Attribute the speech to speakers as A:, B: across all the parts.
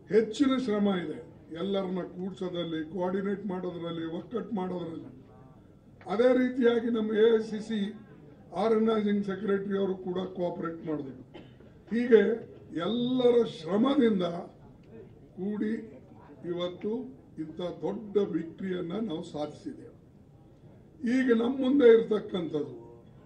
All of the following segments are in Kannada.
A: ಹೆಚ್ಚಿನ ಶ್ರಮ ಇದೆ ಎಲ್ಲರನ್ನ ಕೂಡ್ಸೋದ್ರಲ್ಲಿ ಕೋಆರ್ಡಿನೇಟ್ ಮಾಡೋದ್ರಲ್ಲಿ ಒಕ್ಕಟ್ಟು ಮಾಡೋದ್ರಲ್ಲಿ ಅದೇ ರೀತಿಯಾಗಿ ನಮ್ಮ A I C C organising secretary ಅವರು ಕೂಡ ಕೋಆಪರೇಟ್ ಮಾಡಿದ್ರು ಹೀಗೆ ಎಲ್ಲರ ಶ್ರಮದಿಂದ ಕೂಡಿ ಇವತ್ತು ಇಂಥ ದೊಡ್ಡ ವಿಕ್ಟ್ರಿಯನ್ನ ನಾವು ಸಾಧಿಸಿದ್ದೇವೆ ಈಗ ನಮ್ಮ ಮುಂದೆ ಇರತಕ್ಕಂಥದ್ದು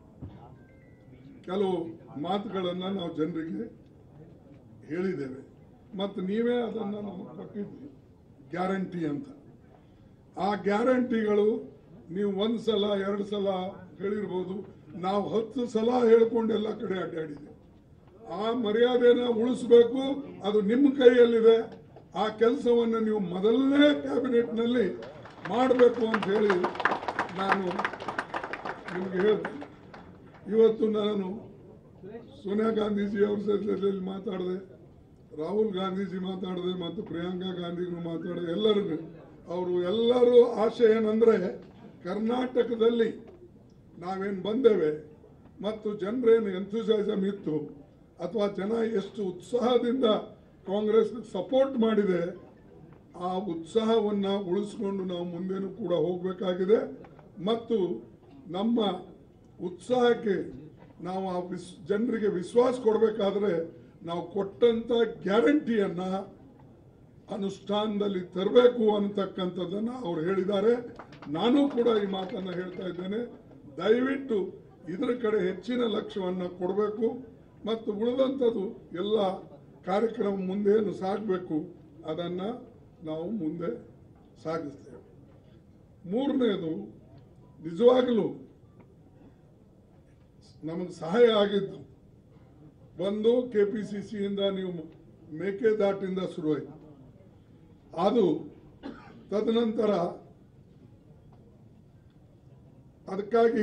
A: ಕೆಲವು ಮಾತುಗಳನ್ನು ನಾವು ಜನರಿಗೆ ಹೇಳಿದ್ದೇವೆ ಮತ್ತು ನೀವೇ ಅದನ್ನು ನಮಗೆ ಕೊಟ್ಟಿದ್ರಿ ಗ್ಯಾರಂಟಿ ಅಂತ ಆ ಗ್ಯಾರಂಟಿಗಳು ನೀವು ಒಂದು ಸಲ ಎರಡು ಸಲ ಹೇಳಿರ್ಬೋದು ನಾವು ಹತ್ತು ಸಲ ಹೇಳ್ಕೊಂಡು ಎಲ್ಲ ಕಡೆ ಅಡ್ಡಾಡಿದ್ದೇವೆ ಆ ಮರ್ಯಾದೆನ ಉಳಿಸ್ಬೇಕು ಅದು ನಿಮ್ಮ ಕೈಯಲ್ಲಿದೆ ಆ ಕೆಲಸವನ್ನು ನೀವು ಮೊದಲನೇ ಕ್ಯಾಬಿನೆಟ್ನಲ್ಲಿ ಮಾಡಬೇಕು ಅಂತ ಹೇಳಿ ನಾನು ನಿಮಗೆ ಹೇಳ್ತೀನಿ ಇವತ್ತು ನಾನು ಸೋನಿಯಾ ಗಾಂಧೀಜಿ ಅವ್ರ ಜೊತೆಯಲ್ಲಿ ಮಾತಾಡಿದೆ ರಾಹುಲ್ ಗಾಂಧೀಜಿ ಮಾತಾಡಿದೆ ಮತ್ತು ಪ್ರಿಯಾಂಕಾ ಗಾಂಧಿಗೂ ಮಾತಾಡಿದೆ ಎಲ್ಲರಿಗೂ ಅವರು ಎಲ್ಲರೂ ಆಶೆ ಏನಂದ್ರೆ ಕರ್ನಾಟಕದಲ್ಲಿ ನಾವೇನು ಬಂದೇವೆ ಮತ್ತು ಜನರೇನು ಎಂಥೂಸಿಯಾಸಮ್ ಇತ್ತು ಅಥವಾ ಜನ ಎಷ್ಟು ಉತ್ಸಾಹದಿಂದ ಕಾಂಗ್ರೆಸ್ ಸಪೋರ್ಟ್ ಮಾಡಿದೆ ಆ ಉತ್ಸಾಹವನ್ನ ಉಳಿಸ್ಕೊಂಡು ನಾವು ಮುಂದೇನು ಕೂಡ ಹೋಗಬೇಕಾಗಿದೆ ಮತ್ತು ನಮ್ಮ ಉತ್ಸಾಹಕ್ಕೆ ನಾವು ಆ ವಿಸ್ ಜನರಿಗೆ ವಿಶ್ವಾಸ ಕೊಡಬೇಕಾದ್ರೆ ನಾವು ಕೊಟ್ಟಂತ ಗ್ಯಾರಂಟಿಯನ್ನ ಅನುಷ್ಠಾನದಲ್ಲಿ ತರಬೇಕು ಅನ್ನತಕ್ಕಂಥದ್ದನ್ನ ಅವ್ರು ಹೇಳಿದ್ದಾರೆ ನಾನು ಕೂಡ ಈ ಮಾತನ್ನ ಹೇಳ್ತಾ ಇದ್ದೇನೆ ದಯವಿಟ್ಟು ಇದರ ಕಡೆ ಹೆಚ್ಚಿನ ಲಕ್ಷ್ಯವನ್ನು ಕೊಡಬೇಕು ಮತ್ತು ಉಳಿದಂಥದ್ದು ಎಲ್ಲ ಕಾರ್ಯಕ್ರಮ ಮುಂದೇನು ಸಾಗಬೇಕು ಅದನ್ನು ನಾವು ಮುಂದೆ ಸಾಗಿಸ್ತೇವೆ ಮೂರನೇದು ನಿಜವಾಗಲೂ ನಮಗೆ ಸಹಾಯ ಆಗಿದ್ದು ಒಂದು ಕೆ ಪಿ ಸಿ ಸಿಯಿಂದ ನೀವು ಮೇಕೆದಾಟಿಂದ ಶುರುವಾಯಿತು ಅದು ತದನಂತರ ಅದಕ್ಕಾಗಿ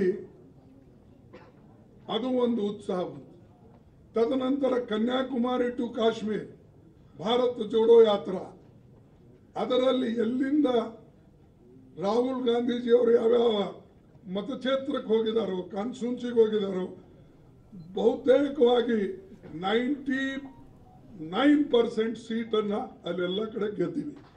A: ಅದು ಒಂದು ಉತ್ಸಾಹ ಬಂತು ತದನಂತರ ಕನ್ಯಾಕುಮಾರಿ ಟು ಕಾಶ್ಮೀರ್ ಭಾರತ್ ಜೋಡೋ ಯಾತ್ರಾ ಅದರಲ್ಲಿ ಎಲ್ಲಿಂದ ರಾಹುಲ್ ಗಾಂಧೀಜಿಯವರು ಯಾವ್ಯಾವ ಮತಕ್ಷೇತ್ರಕ್ಕೆ ಹೋಗಿದಾರೋ ಕಾನ್ಸ್ಟಿಟ್ಯೂನ್ಸಿಗೆ ಹೋಗಿದಾರೋ ಬಹುತೇಕವಾಗಿ ನೈಂಟಿ ನೈನ್ ಪರ್ಸೆಂಟ್ ಸೀಟನ್ನು ಅಲ್ಲೆಲ್ಲ ಕಡೆ ಗೆದ್ದೀವಿ